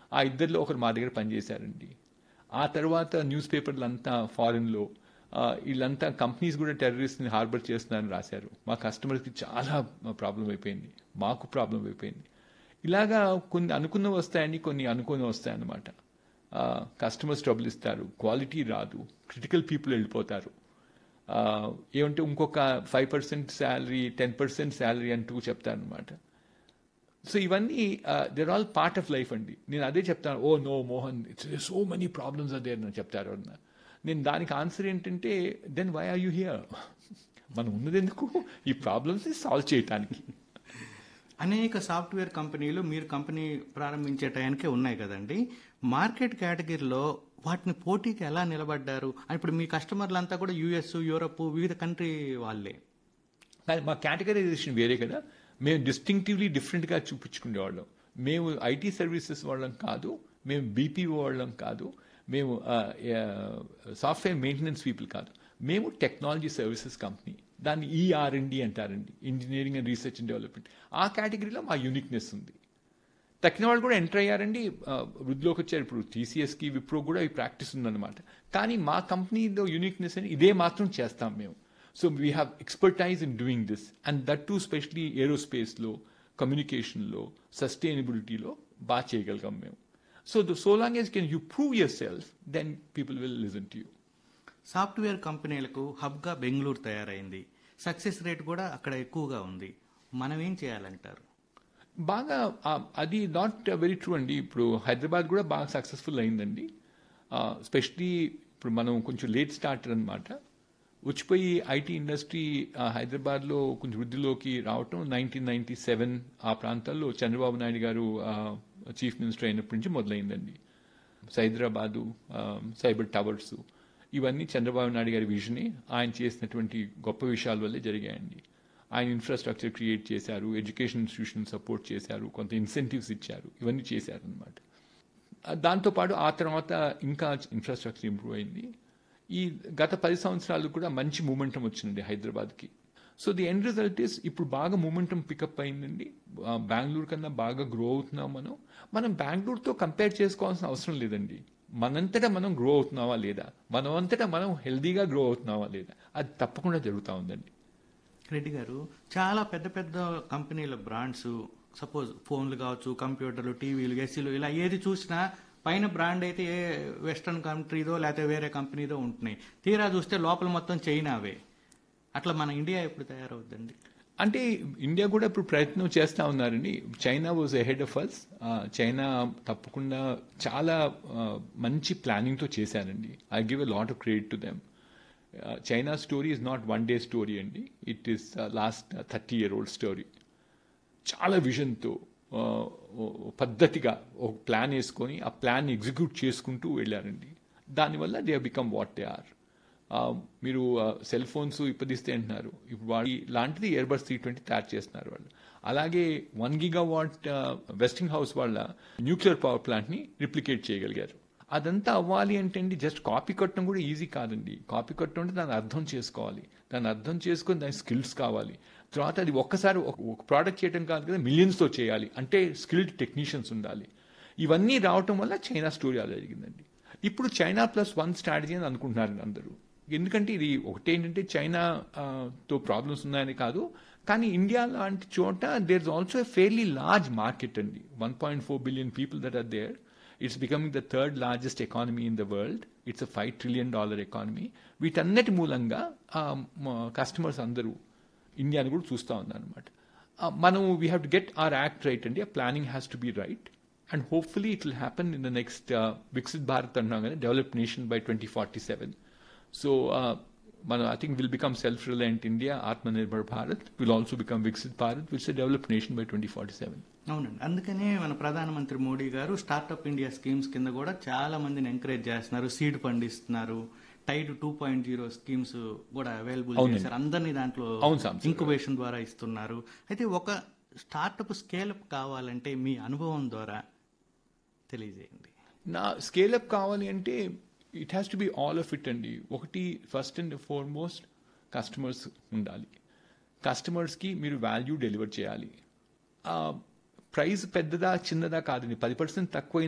ఆ ఇద్దరిలో ఒకరు మా దగ్గర పనిచేశారండి ఆ తర్వాత న్యూస్ పేపర్లు అంతా ఫారిన్లో వీళ్ళంతా కంపెనీస్ కూడా టెర్రరిస్ట్ని హార్బర్ చేస్తున్నారని రాశారు మా కస్టమర్స్కి చాలా ప్రాబ్లం అయిపోయింది మాకు ప్రాబ్లం అయిపోయింది ఇలాగా కొన్ని అనుకున్నవి వస్తాయండి కొన్ని అనుకుని వస్తాయన్నమాట కస్టమర్స్ ట్రబుల్ ఇస్తారు క్వాలిటీ రాదు క్రిటికల్ పీపుల్ వెళ్ళిపోతారు ఆ, ఏమంటే ఇంకొక five percent salary ten percent salary అంటూ చెప్తారనమాట సో ఇవన్నీ they're all part of life అండి నేను అదే చెప్తాను oh no Mohan it's so many problems అదే అని చెప్తారు అన్న నేను దానికి ఆన్సర్ ఏంటంటే then why are you here మనం ఉన్నది ఎందుకు ఈ ప్రాబ్లమ్స్ సాల్వ్ చేయటానికి అనేక సాఫ్ట్వేర్ కంపెనీలు మీరు కంపెనీ ప్రారంభించే టయానికే ఉన్నాయి కదండి మార్కెట్ కేటగిరీలో వాటిని పోటీకి ఎలా నిలబడ్డారు ఇప్పుడు మీ కస్టమర్లంతా కూడా యుఎస్ యూరప్ వివిధ కంట్రీ వాళ్ళే కానీ మా కేటగరైజేషన్ వేరే కదా మేము డిస్టింక్టివ్లీ డిఫరెంట్గా చూపించుకునేవాళ్ళం మేము ఐటీ సర్వీసెస్ వాళ్ళం కాదు మేము బీపీఓ వాళ్ళం కాదు మేము సాఫ్ట్వేర్ మెయింటెనెన్స్ పీపుల్ కాదు మేము టెక్నాలజీ సర్వీసెస్ కంపెనీ దాన్ని ఈఆర్ఎండి అంటారండి engineering and research and development ఆ కేటగిరీలో మా యూనిక్నెస్ ఉంది తక్కిన వాళ్ళు కూడా ఎంటర్ అయ్యారండి ఆ, వృద్ధిలోకి వచ్చారు ఇప్పుడు టీసీఎస్కి విప్రో కూడా ఈ ప్రాక్టీస్ ఉందన్నమాట కానీ మా కంపెనీలో యూనిక్నెస్ అని ఇదే మాత్రం చేస్తాం మేము so we have expertise in doing this and that to specially ఏరోస్పేస్లో కమ్యూనికేషన్లో సస్టైనబిలిటీలో బాగా చేయగలిగాం మేము so the so long as can you prove yourself then people will listen to you software కంపెనీలకు హబ్గా బెంగళూరు తయారైంది సక్సెస్ రేట్ కూడా అక్కడ ఎక్కువగా ఉంది మనం ఏం చేయాలంటారు బాగా ఆ, అది నాట్ వెరీ ట్రూ అండి ఇప్పుడు హైదరాబాద్ కూడా బాగా సక్సెస్ఫుల్ అయిందండి స్పెషలీ ఇప్పుడు మనం కొంచెం లేట్ స్టార్టర్ అనమాట వచ్చిపోయి ఐటీ ఇండస్ట్రీ హైదరాబాద్లో కొంచెం వృద్ధిలోకి రావటం నైన్టీన్ నైన్టీ సెవెన్ ఆ ప్రాంతాల్లో చంద్రబాబు నాయుడు గారు చీఫ్ మినిస్టర్ అయినప్పటి నుంచి మొదలైందండి హైదరాబాదు సైబర్ టవర్స్ ఇవన్నీ చంద్రబాబు నాయుడు గారి విజనే ఆయన చేసినటువంటి గొప్ప విషయాల వల్లే జరిగాయండి ఆయన ఇన్ఫ్రాస్ట్రక్చర్ క్రియేట్ చేశారు ఎడ్యుకేషన్ ఇన్స్టిట్యూషన్ సపోర్ట్ చేశారు కొంత ఇన్సెంటివ్స్ ఇచ్చారు ఇవన్నీ చేశారు అనమాట దాంతోపాటు ఆ తర్వాత ఇంకా ఇన్ఫ్రాస్ట్రక్చర్ ఇంప్రూవ్ అయింది ఈ గత పది సంవత్సరాలు కూడా మంచి మూమెంటం వచ్చిందండి హైదరాబాద్కి so the end result is ఇప్పుడు బాగా మూమెంటం పికప్ అయిందండి ఆ, బెంగళూరు కన్నా బాగా గ్రో అవుతున్నాం మనం మనం బెంగళూరుతో కంపేర్ చేసుకోవాల్సిన అవసరం లేదండి మనంతటా మనం గ్రో అవుతున్నావా లేదా మనమంతటా మనం హెల్దీగా గ్రో అవుతున్నావా లేదా అది తప్పకుండా జరుగుతూ ఉందండి రెడ్డి గారు చాలా పెద్ద పెద్ద కంపెనీల బ్రాండ్స్ సపోజ్ ఫోన్లు కావచ్చు కంప్యూటర్లు టీవీలు ఏసీలు ఇలా ఏది చూసినా పైన బ్రాండ్ అయితే ఏ వెస్ట్రన్ కంట్రీదో లేకపోతే వేరే కంపెనీదో ఉంటున్నాయి తీరా చూస్తే లోపల మొత్తం చైనావే అట్లా మన ఇండియా ఎప్పుడు తయారవుద్దండి అంటే ఇండియా కూడా ఇప్పుడు ప్రయత్నం చేస్తా ఉన్నారండి China was ahead of us China తప్పకుండా చాలా ఆ, మంచి ప్లానింగ్తో చేశారండి I give a lot of credit to them China story is not one day story అండి it is last thirty year old story చాలా విజన్తో ఆ, ఓ- ఓ పద్ధతిగా ఒక ప్లాన్ వేసుకొని ఆ ప్లాన్ ఎగ్జిక్యూట్ చేసుకుంటూ వెళ్ళారండి దానివల్ల they become what they are మీరు సెల్ ఫోన్స్ ఇప్పదిస్తే అంటున్నారు ఇప్పుడు వాడి లాంటిది ఇయర్బడ్స్ త్రీ ట్వంటీ తయారు చేస్తున్నారు వాళ్ళు అలాగే one gigawatt Westinghouse వాళ్ళ న్యూక్లియర్ పవర్ ప్లాంట్ని రిప్లికేట్ చేయగలిగారు అదంతా అవ్వాలి అంటే అండి జస్ట్ కాపీ కొట్టడం కూడా ఈజీ కాదండి కాపీ కొట్టడం అంటే దాన్ని అర్థం చేసుకోవాలి దాన్ని అర్థం చేసుకొని దాని స్కిల్స్ కావాలి తర్వాత అది ఒక్కసారి ఒక- ఒక ప్రోడక్ట్ చేయడం కాదు కదా మిలియన్స్తో చేయాలి అంటే స్కిల్డ్ టెక్నీషియన్స్ ఉండాలి ఇవన్నీ రావటం వల్ల చైనా స్టోరీ అలా జరిగిందండి ఇప్పుడు చైనా ప్లస్ వన్ స్ట్రాటజీ అని అనుకుంటున్నారు అందరూ ఎందుకంటే ఇది ఒకటి ఏంటంటే చైనా ఆ, తో ప్రాబ్లమ్స్ ఉన్నాయని కాదు కానీ ఇండియా లాంటి చోట there is also a fairly large market అండి one point four billion people that are there it's becoming the third largest economy in the world it's a five trillion dollar economy వీటన్నిటి మూలంగా customers అందరూ ఇండియాని కూడా చూస్తూ ఉన్నారనమాట మనం we have to get our act right అండి ఆ planning has to be right and hopefully it will happen in the next Viksit Bharat అంటున్నాం కదా develop nation by twenty forty seven so మనం I think will become self reliant India Atmanirbhar Bharat will also become Viksit Bharat wills develop nation by twenty forty seven అవునండి అందుకనే మన ప్రధానమంత్రి మోడీ గారు startup India schemes కింద కూడా చాలా మందిని ఎంకరేజ్ చేస్తున్నారు సీడ్ ఫండ్ ఇస్తున్నారు TIDE two point zero schemes కూడా అవైలబుల్ అవునండి. చేశారు అందరినీ దాంట్లో అవును సార్. ఇంక్యుబేషన్ ద్వారా ఇస్తున్నారు అయితే ఒక స్టార్టప్ స్కేలప్ కావాలంటే మీ అనుభవం ద్వారా తెలియజేయండి నా స్కేలప్ కావాలి అంటే it has to be all of it అండి ఒకటి ఫస్ట్ అండ్ ఫార్మోస్ట్ కస్టమర్స్ ఉండాలి కస్టమర్స్కి మీరు వాల్యూ డెలివర్ చేయాలి ప్రైస్ పెద్దదా చిన్నదా కాదండి పది పర్సెంట్ తక్కువ